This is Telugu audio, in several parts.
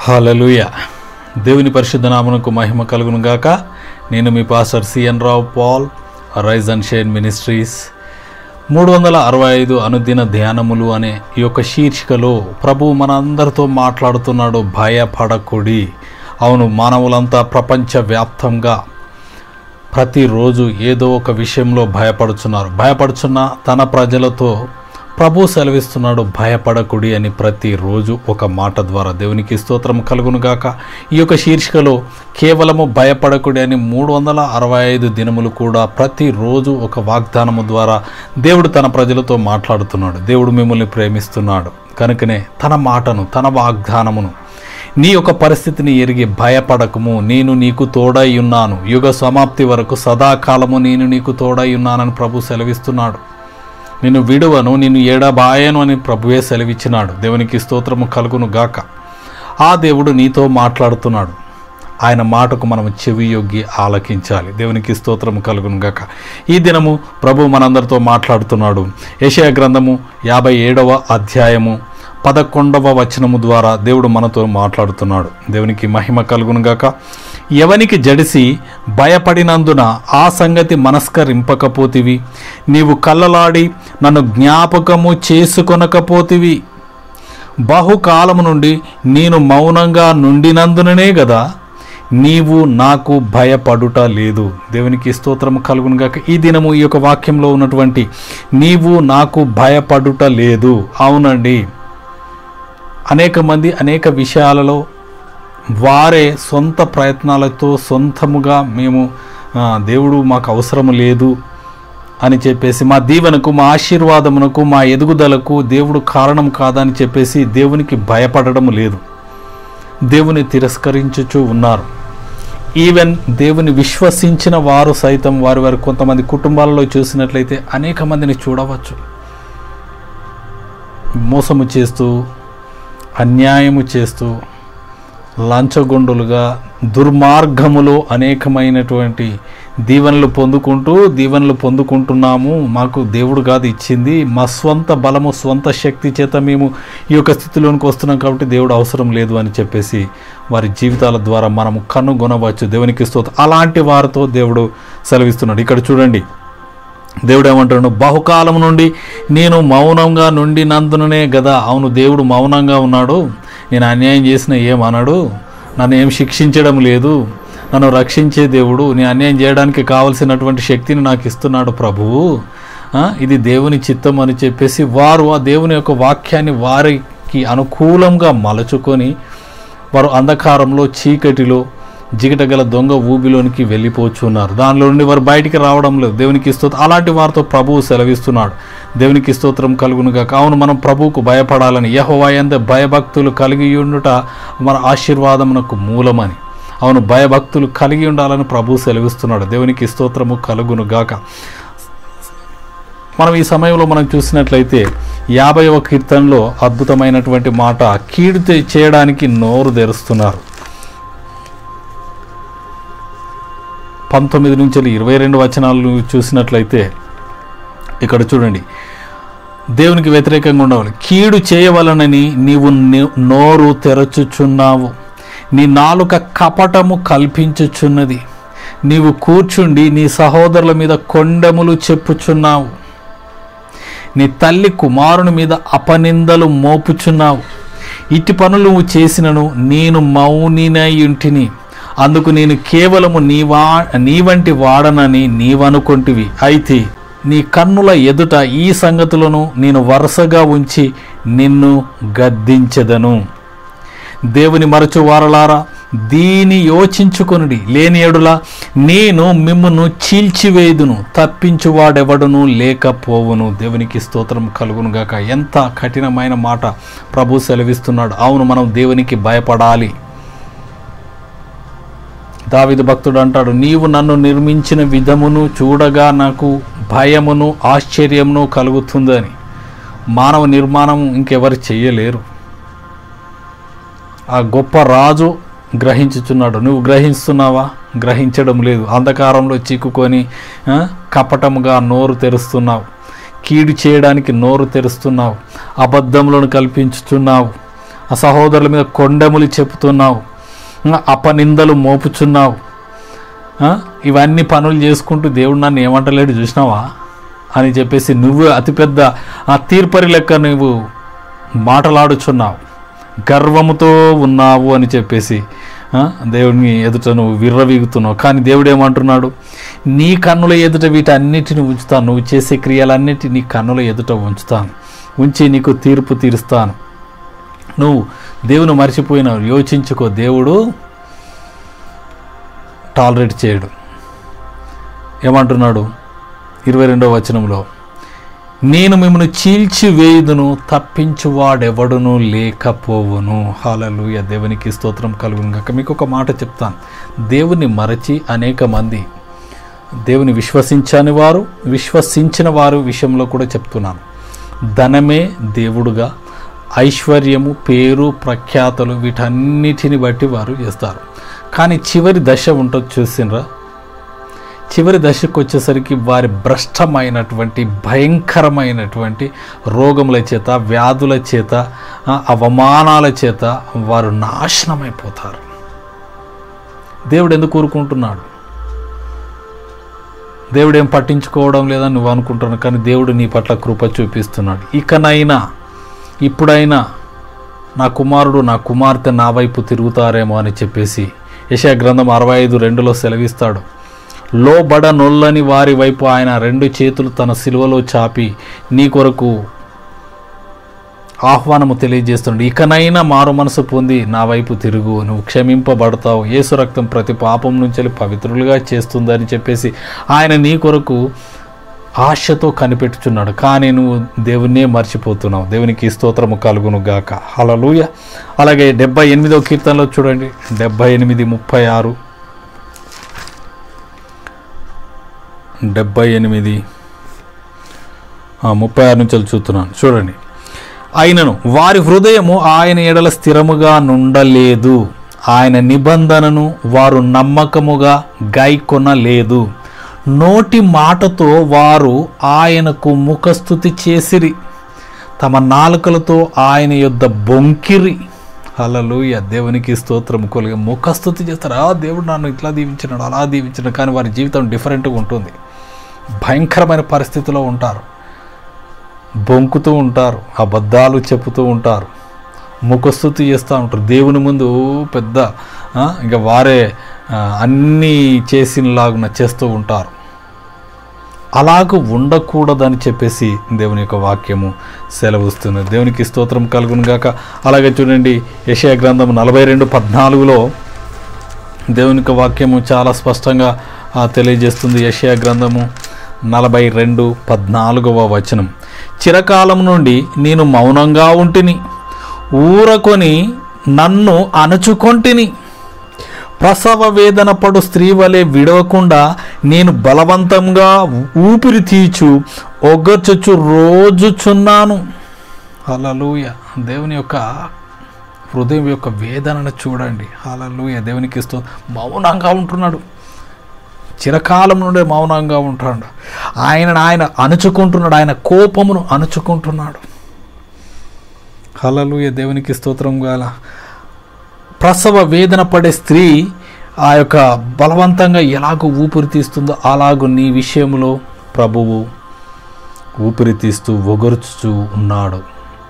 హల్లెలూయ దేవుని పరిశుద్ధ నామమునకు మహిమ కలుగును గాక నేను మీ pastor C N Rao Paul rise and shine ministries మూడు వందల అరవై ఐదు అనుదిన ధ్యానములు అనే ఈ యొక్క శీర్షికలో ప్రభు మనందరితో మాట్లాడుతున్నాడు భయపడకుడి అవును మానవులంతా ప్రపంచవ్యాప్తంగా ప్రతిరోజు ఏదో ఒక విషయంలో భయపడుచున్నారు భయపడుచున్న తన ప్రజలతో ప్రభు సెలవిస్తున్నాడు భయపడకుడి అని ప్రతిరోజు ఒక మాట ద్వారా దేవునికి స్తోత్రం కలుగును గాక ఈ యొక్క శీర్షికలో కేవలము భయపడకుడి అని మూడు వందల అరవై ఐదు దినములు కూడా ప్రతిరోజు ఒక వాగ్దానము ద్వారా దేవుడు తన ప్రజలతో మాట్లాడుతున్నాడు దేవుడు మిమ్మల్ని ప్రేమిస్తున్నాడు కనుకనే తన మాటను తన వాగ్దానమును నీ యొక్క పరిస్థితిని ఎరిగి భయపడకము నేను నీకు తోడై ఉన్నాను యుగ సమాప్తి వరకు సదాకాలము నేను నీకు తోడై ఉన్నానని ప్రభు సెలవిస్తున్నాడు నిన్ను విడువను నిన్ను ఏడబాయను అని ప్రభువే సెలవిచ్చినాడు దేవునికి స్తోత్రము కలుగును గాక ఆ దేవుడు నీతో మాట్లాడుతున్నాడు ఆయన మాటకు మనం చెవి యొగ్గి ఆలకించాలి దేవునికి స్తోత్రము కలుగును గాక ఈ దినము ప్రభు మనందరితో మాట్లాడుతున్నాడు యెషయా గ్రంథము యాభై ఏడవ అధ్యాయము పదకొండవ వచనము ద్వారా దేవుడు మనతో మాట్లాడుతున్నాడు దేవునికి మహిమ కలుగును గాక ఎవనికి జడిసి భయపడినందున ఆ సంగతి మనస్కరింపకపోతివి నీవు కళ్ళలాడి నన్ను జ్ఞాపకము చేసుకొనకపోతివి బహుకాలము నుండి నేను మౌనంగా నుండినందుననే కదా నీవు నాకు భయపడుట లేదు దేవునికి స్తోత్రము కలుగును గాక ఈ దినము ఈ యొక్క వాక్యంలో ఉన్నటువంటి నీవు నాకు భయపడుట లేదు అవునండి అనేక మంది అనేక విషయాలలో వారే సొంత ప్రయత్నాలతో సొంతముగా మేము ఆ, దేవుడు మాకు అవసరం లేదు అని చెప్పేసి మా దీవెనకు మా ఆశీర్వాదమునకు మా ఎదుగుదలకు దేవుడు కారణం కాదని చెప్పేసి దేవునికి భయపడడం లేదు దేవుని తిరస్కరించుచూ ఉన్నారు ఈవెన్ దేవుని విశ్వసించిన వారు సైతం వారి వారి కొంతమంది కుటుంబాలలో చూసినట్లయితే అనేక మందిని చూడవచ్చు మోసము చేస్తూ అన్యాయము చేస్తూ లంచగొండులుగా దుర్మార్గములో అనేకమైనటువంటి దీవెనలు పొందుకుంటూ దీవెనలు పొందుకుంటున్నాము మాకు దేవుడు కాదు ఇచ్చింది మా స్వంత బలము స్వంత శక్తి చేత మేము ఈ యొక్క స్థితిలోనికి వస్తున్నాం కాబట్టి దేవుడు అవసరం లేదు అని చెప్పేసి వారి జీవితాల ద్వారా మనము కనుగొనవచ్చు దేవునికి స్తోత్రం అలాంటి వారితో దేవుడు సెలవిస్తున్నాడు ఇక్కడ చూడండి దేవుడు ఏమంటాడు బహుకాలం నుండి నేను మౌనంగా నుండినందుననే కదా అవును దేవుడు మౌనంగా ఉన్నాడు నేను అన్యాయం చేసిన ఏమన్నాడు నన్ను ఏం శిక్షించడం లేదు నన్ను రక్షించే దేవుడు నేను అన్యాయం చేయడానికి కావలసినటువంటి శక్తిని నాకు ఇస్తున్నాడు ప్రభువు ఆ, ఇది దేవుని చిత్తం అని చెప్పేసి వారు ఆ దేవుని యొక్క వాక్యాన్ని వారికి అనుకూలంగా మలచుకొని వారు అంధకారంలో చీకటిలో జిగటగల దొంగ ఊబిలోనికి వెళ్ళిపోచున్నారు దానిలో నుండి వారు బయటికి రావడం లేదు దేవునికి స్తోత్రం అలాంటి వారితో ప్రభువు సెలవిస్తున్నాడు దేవునికి స్తోత్రం కలుగునుగా కావున మనం ప్రభువుకు భయపడాలని యహోవాయంద భయభక్తులు కలిగి ఉండుట మన ఆశీర్వాదమునకు మూలమని అవును భయభక్తులు కలిగి ఉండాలని ప్రభువు సెలవిస్తున్నాడు దేవునికి స్తోత్రము కలుగును గాక మనం ఈ సమయంలో మనం చూసినట్లయితే యాభైవ కీర్తనలో అద్భుతమైనటువంటి మాట కీడు చే- చేయడానికి నోరు తెరుస్తున్నారు పంతొమ్మిది నుంచి ఇరవై రెండు వచనాలు చూసినట్లయితే ఇక్కడ చూడండి దేవునికి వ్యతిరేకంగా ఉండవాలి కీడు చేయవలనని నీవు ని- నోరు తెరచుచున్నావు నీ నాలుక కపటము కల్పించుచున్నది నీవు కూర్చుండి నీ సహోదరుల మీద కొండములు చెప్పుచున్నావు నీ తల్లి కుమారుని మీద అపనిందలు మోపుచున్నావు ఇటు పనులు నువ్వు చేసినను నేను మౌనినై ఇంటిని అందుకు నేను కేవలము నీ వా నీ వంటి వాడనని నీవనుకొంటివి అయితే నీ కన్నుల ఎదుట ఈ సంగతులను నేను వరుసగా ఉంచి నిన్ను గద్దించెదను దేవుని మరచు వారలారా దీని యోచించుకొనుడి లేని ఎడుల నేను మిమ్మును చీల్చివేయుదును తప్పించువాడెవడును లేకపోవును దేవునికి స్తోత్రం కలుగును గాక ఎంత కఠినమైన మాట ప్రభు సెలవిస్తున్నాడు అవును మనం దేవునికి భయపడాలి దావిదు భక్తుడు అంటాడు నీవు నన్ను నిర్మించిన విధమును చూడగా నాకు భయమును ఆశ్చర్యమును కలుగుతుందని మానవ నిర్మాణం ఇంకెవరు చెయ్యలేరు ఆ గొప్ప రాజు గ్రహించుచున్నాడు నువ్వు గ్రహిస్తున్నావా గ్రహించడం లేదు అంధకారంలో చిక్కుకొని ఆ, కపటముగా నోరు తెరుస్తున్నావు కీడు చేయడానికి నోరు తెరుస్తున్నావు అబద్ధములను కల్పించుచున్నావు ఆ సహోదరుల మీద కొండెములు చెప్తున్నావు ఆ, అపనిందలు మోపుచున్నావు ఆ, ఇవన్నీ పనులు చేసుకుంటూ దేవుడు నన్ను ఏమంటలేడు చూసినావా అని చెప్పేసి నువ్వు అతిపెద్ద ఆ తీర్పరి లెక్క నువ్వు మాటలాడుచున్నావు గర్వముతో ఉన్నావు అని చెప్పేసి ఆ, దేవుని ఎదుట నువ్వు విర్రవీగుతున్నావు కానీ దేవుడు ఏమంటున్నాడు నీ కన్నుల ఎదుట వీటన్నిటిని ఉంచుతాను నువ్వు చేసే క్రియలన్నిటి నీ కన్నుల ఎదుట ఉంచుతాను ఉంచి నీకు తీర్పు తీరుస్తాను నువ్వు దేవుని మర్చిపోయినావు యోచించుకో దేవుడు టాలరేట్ చేయడు ఏమంటున్నాడు ఇరవై రెండవ వచనంలో నేను మిమ్మల్ని చీల్చివేయుదును తప్పించువాడెవడును లేకపోవును హాలలుయ దేవునికి స్తోత్రం కలుగును కాక మీకు ఒక మాట చెప్తాను దేవుని మరచి అనేక మంది దేవుని విశ్వసించని వారు విశ్వసించిన వారు విషయంలో కూడా చెప్తున్నాను ధనమే దేవుడుగా ఐశ్వర్యము పేరు ప్రఖ్యాతలు వీటన్నిటిని బట్టి వారు చేస్తారు కానీ చివరి దశ ఉంటుంది చూసినరా చివరి దశకు వచ్చేసరికి వారి భ్రష్టమైనటువంటి భయంకరమైనటువంటి రోగముల చేత వ్యాధుల చేత ఆ, అవమానాల చేత వారు నాశనమైపోతారు దేవుడు ఎందుకు ఊరుకుంటున్నాడు దేవుడు ఏం పట్టించుకోవడం లేదని నువ్వు అనుకుంటున్నావు కానీ దేవుడు నీ పట్ల కృప చూపిస్తున్నాడు ఇకనైనా ఇప్పుడైనా నా కుమారుడు నా కుమార్తె నా వైపు తిరుగుతారేమో అని చెప్పేసి యశా గ్రంథం అరవై ఐదు రెండులో సెలవిస్తాడు లోబడనొల్లని వారి వైపు ఆయన రెండు చేతులు తన సిలువలో చాపి నీ కొరకు ఆహ్వానము తెలియజేస్తున్నాడు ఇకనైనా మారు మనసు పొంది నా వైపు తిరుగు నువ్వు క్షమింపబడతావు యేసు రక్తం ప్రతి పాపం నుంచి పవిత్రులుగా చేస్తుందని చెప్పేసి ఆయన నీ కొరకు ఆశతో కనిపెట్టుచున్నాడు కానీ నువ్వు దేవుణ్ణే మర్చిపోతున్నావు దేవునికి స్తోత్రము కలుగును గాక హలలుయ అలాగే డెబ్బై ఎనిమిదో కీర్తనలో చూడండి డెబ్బై ఎనిమిది ముప్పై ఆరు డెబ్బై ఎనిమిది ఆ, ముప్పై ఆరు నుంచి చూస్తున్నాను చూడండి అయినను వారి హృదయము ఆయన ఎడల స్థిరముగా నుండలేదు ఆయన నిబంధనను వారు నమ్మకముగా గైకొనలేదు నోటి మాటతో వారు ఆయనకు ముఖస్థుతి చేసిరి తమ నాలుకలతో ఆయన యొద్ద బొంకిరి హల్లెలూయా దేవునికి స్తోత్రం కొలిగి ముఖస్థుతి చేస్తారు ఆ దేవుడు నన్ను ఇట్లా దీవించినాడు అలా దీవించినాడు కానీ వారి జీవితం డిఫరెంట్గా ఉంటుంది భయంకరమైన పరిస్థితిలో ఉంటారు బొంకుతూ ఉంటారు అబద్ధాలు చెప్పుతూ ఉంటారు ముఖస్థుతి చేస్తూ ఉంటారు దేవుని ముందు పెద్ద ఆ, ఇంకా వారే ఆ, అన్నీ చేసినలాగున చేస్తూ ఉంటారు అలాగ ఉండకూడదని చెప్పేసి దేవుని యొక్క వాక్యము సెలవుస్తుంది దేవునికి స్తోత్రం కలుగును గాక అలాగే చూడండి యెషయా గ్రంథం నలభై రెండు పద్నాలుగులో దేవుని యొక్క వాక్యము చాలా స్పష్టంగా ఆ, తెలియజేస్తుంది యెషయా గ్రంథము నలభై రెండు పద్నాలుగవ వచనం చిరకాలం నుండి నేను మౌనంగా ఉంటిని ఊరకొని నన్ను అణచుకొంటిని ప్రసవ వేదన పడు స్త్రీ వలె విడవకుండా నేను బలవంతంగా ఊపిరి తీచు ఒగ్గర్చొచ్చు రోజుచున్నాను హల్లెలూయ దేవుని యొక్క హృదయం యొక్క వేదనను చూడండి హల్లెలూయ దేవునికి ఇస్తూ మౌనంగా ఉంటున్నాడు చిరకాలం నుండే మౌనంగా ఉంటాడు ఆయనను ఆయన అణుచుకుంటున్నాడు ఆయన కోపమును అణుచుకుంటున్నాడు హల్లెలూయ దేవునికి స్తోత్రం గాల ప్రసవ వేదన పడే స్త్రీ ఆ యొక్క బలవంతంగా ఎలాగో ఊపిరి తీస్తుందో అలాగూ నీ విషయంలో ప్రభువు ఊపిరి తీస్తూ ఒగరుచుచూ ఉన్నాడు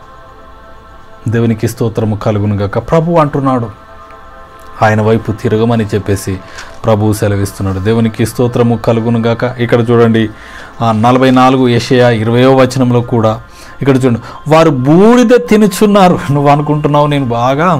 దేవునికి స్తోత్రము కలుగును గాక ప్రభు అంటున్నాడు ఆయన వైపు తిరగమని చెప్పేసి ప్రభువు సెలవిస్తున్నాడు దేవునికి స్తోత్రము కలుగును గాక ఇక్కడ చూడండి ఆ నలభై నాలుగు యషయా ఇరవయో వచనంలో కూడా ఇక్కడ చూడండి వారు బూడిద తినుచున్నారు నువ్వు అనుకుంటున్నావు నేను బాగా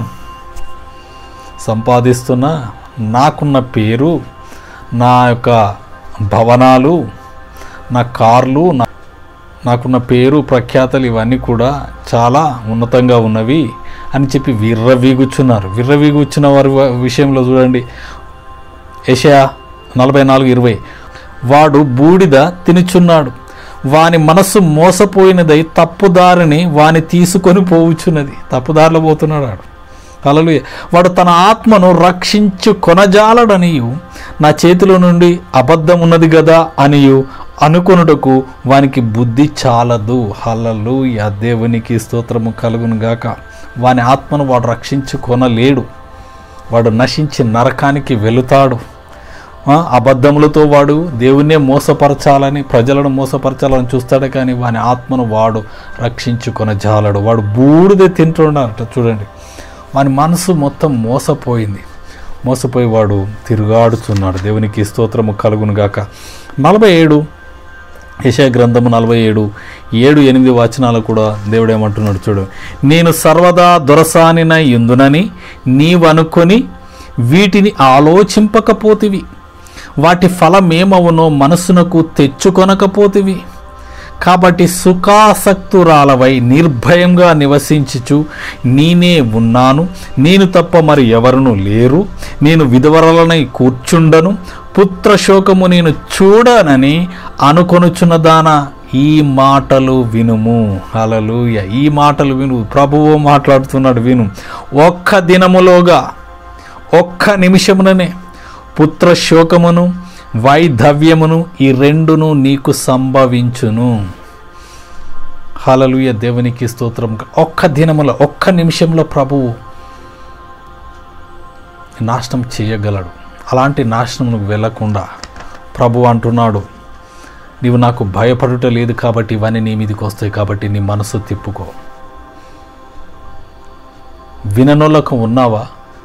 సంపాదిస్తున్నా నాకున్న పేరు నా యొక్క భవనాలు నా కార్లు నా నాకున్న పేరు ప్రఖ్యాతలు ఇవన్నీ కూడా చాలా ఉన్నతంగా ఉన్నవి అని చెప్పి విర్రవీగుచున్నారు విర్రవీగుచ్చిన వారి వ- విషయంలో చూడండి యషయా నలభై నాలుగు ఇరవై వాడు బూడిద తినుచున్నాడు వాని మనస్సు మోసపోయినదై తప్పుదారిని వాని తీసుకొని పోవుచున్నది తప్పుదారిలో పోతున్నాడు వాడు అలలు వాడు తన ఆత్మను రక్షించు కొనజాలడనియు నా చేతిలో నుండి అబద్ధం ఉన్నది కదా అనియు అనుకొనుటకు వానికి బుద్ధి చాలదు హల్లలు యా దేవునికి స్తోత్రము కలుగును గాక వాని ఆత్మను వాడు రక్షించుకొనలేడు వాడు నశించి నరకానికి వెళుతాడు ఆ, అబద్ధములతో వాడు దేవుణ్ణే మోసపరచాలని ప్రజలను మోసపరచాలని చూస్తాడు కానీ వాని ఆత్మను వాడు రక్షించుకొన జాలడు వాడు బూడిద తింటున్నాడట చూడండి వాని మనసు మొత్తం మోసపోయింది మోసపోయి వాడు తిరుగాడుతున్నాడు దేవునికి స్తోత్రము కలుగును గాక నలభై ఏడు యశయ గ్రంథము నలభై ఏడు ఏడు ఎనిమిది వచనాలు కూడా దేవుడు ఏమంటున్నాడు చూడు నేను సర్వదా దొరసానిన ఇందునని నీవనుకొని వీటిని ఆలోచింపకపోతివి వాటి ఫలమేమవునో మనసునకు తెచ్చుకొనకపోతివి కాబట్టి సుఖాసక్తురాలవై నిర్భయంగా నివసించుచు నేనే ఉన్నాను నేను తప్ప మరి ఎవరును లేరు నేను విధవరలనై కూర్చుండను పుత్రశోకము నేను చూడనని అనుకొనుచున్నదానా ఈ మాటలు వినుము హల్లెలూయ ఈ మాటలు విను ప్రభువు మాట్లాడుతున్నాడు విను ఒక్క దినములోగా ఒక్క నిమిషముననే పుత్రశోకమును వైధవ్యమును ఈ రెండును నీకు సంభవించును హలలుయ దేవునికి స్తోత్రం ఒక్క దినములో ఒక్క నిమిషంలో ప్రభువు నాశనం చేయగలడు అలాంటి నాశనమును వెళ్ళకుండా ప్రభు అంటున్నాడు నీవు నాకు భయపడుట లేదు కాబట్టి ఇవన్నీ నీ మీదకి వస్తాయి కాబట్టి నీ మనసు తిప్పుకో విననోళ్ళకు ఉన్నావా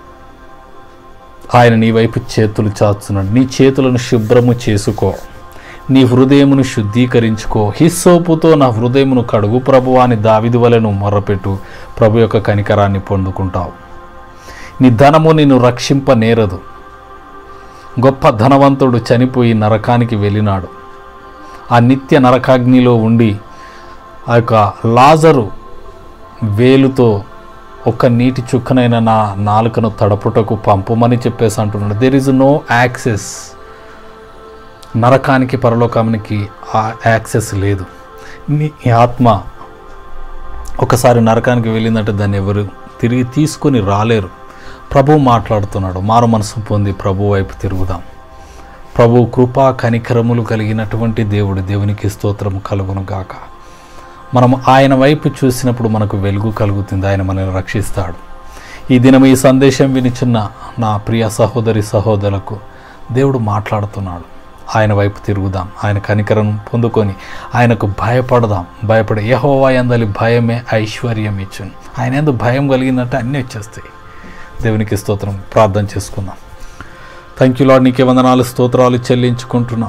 ఆయన నీ వైపు చేతులు చాచున్నాడు నీ చేతులను శుభ్రము చేసుకో నీ హృదయమును శుద్ధీకరించుకో హిస్సోపుతో నా హృదయమును కడుగు ప్రభు అని దావిది వలెను మొర్రపెట్టు ప్రభు యొక్క కనికరాన్ని పొందుకుంటావు నీ ధనము నిన్ను రక్షింప నేరదు గొప్ప ధనవంతుడు చనిపోయి నరకానికి వెళ్ళినాడు ఆ నిత్య నరకాగ్నిలో ఉండి ఆ యొక్క లాజరు వేలుతో ఒక్క నీటి చుక్కనైనా నా నాలుకను తడపుటకు పంపమని చెప్పేసి అంటున్నాడు దెర్ ఇస్ నో యాక్సెస్ నరకానికి పరలోకానికి ఆ యాక్సెస్ లేదు నీ ఆత్మ ఒకసారి నరకానికి వెళ్ళిందంటే దాన్ని ఎవరు తిరిగి తీసుకొని రాలేరు ప్రభు మాట్లాడుతున్నాడు మారు మనసు పొంది ప్రభు వైపు తిరుగుదాం ప్రభు కృపా కనికరములు కలిగినటువంటి దేవుడు దేవునికి స్తోత్రము కలుగును గాక మనం ఆయన వైపు చూసినప్పుడు మనకు వెలుగు కలుగుతుంది ఆయన మనల్ని రక్షిస్తాడు ఈ దినం ఈ సందేశం వినిచున్న నా ప్రియ సహోదరి సహోదరులకు దేవుడు మాట్లాడుతున్నాడు ఆయన వైపు తిరుగుదాం ఆయన కనికరం పొందుకొని ఆయనకు భయపడదాం భయపడే యహోవా ఎందలి భయమే ఐశ్వర్యం ఇచ్చును ఆయన ఎందు భయం కలిగిందంటే అన్నీ వచ్చేస్తాయి దేవునికి స్తోత్రం ప్రార్థన చేసుకుందాం థ్యాంక్ యూ లాడ్ నీకే వందనాలు స్తోత్రాలు చెల్లించుకుంటున్నాం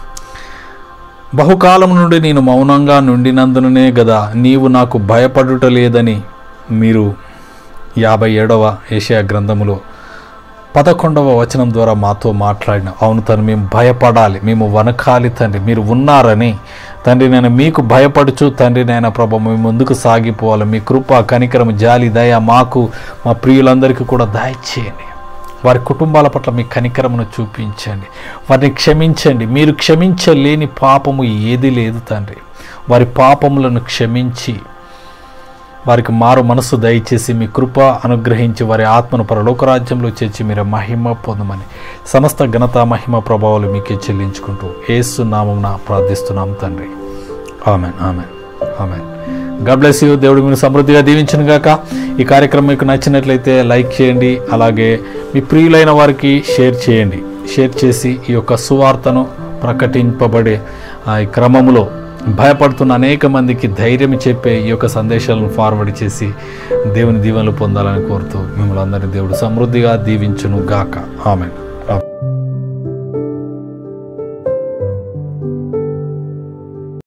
బహుకాలం నుండి నేను మౌనంగా నుండినందుననే గదా నీవు నాకు భయపడుట లేదని మీరు యాభై ఏడవ ఏషియా గ్రంథములో పదకొండవ వచనం ద్వారా మాతో మాట్లాడిన అవును తను మేము భయపడాలి మేము వనకాలి తండ్రి మీరు ఉన్నారని తండ్రి నేను మీకు భయపడుచు తండ్రి నాయన ప్రభ మేము ముందుకు సాగిపోవాలి మీ కృప కనికరం జాలి దయ మాకు మా ప్రియులందరికీ కూడా దయచేయండి వారి కుటుంబాల పట్ల మీ కనికరమును చూపించండి వారిని క్షమించండి మీరు క్షమించలేని పాపము ఏది లేదు తండ్రి వారి పాపములను క్షమించి వారికి మారు మనసు దయచేసి మీ కృప అనుగ్రహించి వారి ఆత్మను పరలోక రాజ్యంలో చేర్చి మీరు మహిమ పొందమని సమస్త ఘనత మహిమ ప్రభావాలు మీకే చెల్లించుకుంటూ ఏసు నామం ప్రార్థిస్తున్నాం తండ్రి amen amen amen God bless you దేవుడు మీరు సమృద్ధిగా దీవించను గాక ఈ కార్యక్రమం మీకు నచ్చినట్లయితే లైక్ చేయండి అలాగే మీ ప్రియులైన వారికి షేర్ చేయండి షేర్ చేసి ఈ యొక్క సువార్తను ప్రకటింపబడే ఆ ఈ క్రమంలో భయపడుతున్న అనేక మందికి ధైర్యం చెప్పే ఈ యొక్క సందేశాలను ఫార్వర్డ్ చేసి దేవుని దీవెనలు పొందాలని కోరుతూ మిమ్మల్ని అందరినీ దేవుడు సమృద్ధిగా దీవించును గాక ఆమెన్